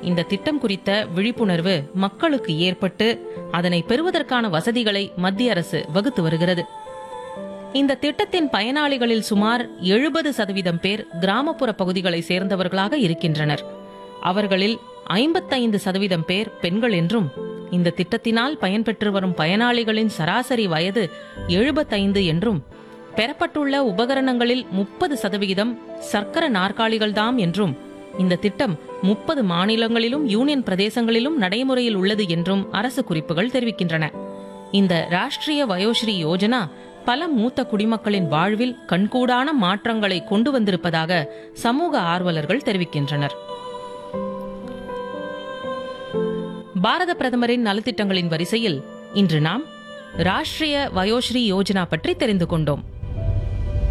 இந்த திட்டம் குறித்த விழிப்புணர்வு மக்களுக்கு ஏற்பட்டு அதனை பெறுவதற்கான வசதிகளை மத்திய அரசு வகுத்து வருகிறது இந்த திட்டத்தின் பயனாளிகளில் சுமார் எழுபது சதவீதம் பேர் கிராமப்புற பகுதிகளை சேர்ந்தவர்களாக இருக்கின்றனர் அவர்களில் ஐம்பத்தைந்து சதவீதம் பேர் பெண்கள் என்றும் இந்த திட்டத்தினால் பயன்பெற்று வரும் பயனாளிகளின் சராசரி வயது எழுபத்தைந்து என்றும் பெறப்பட்டுள்ள உபகரணங்களில் முப்பது சதவிகிதம் சர்க்கர நாற்காலிகள்தாம் என்றும் இந்த திட்டம் முப்பது மாநிலங்களிலும் யூனியன் பிரதேசங்களிலும் நடைமுறையில் உள்ளது என்றும் அரசு குறிப்புகள் தெரிவிக்கின்றன இந்த ராஷ்டிரிய வயோஸ்ரீ யோஜனா பல மூத்த குடிமக்களின் வாழ்வில் கண்கூடான மாற்றங்களை கொண்டு வந்திருப்பதாக சமூக ஆர்வலர்கள் தெரிவிக்கின்றனர் பாரத பிரதமரின் நலத்திட்டங்களின் வரிசையில் இன்று நாம் ராஷ்டிரிய வயோஸ்ரீ யோஜனா பற்றி தெரிந்து கொண்டோம்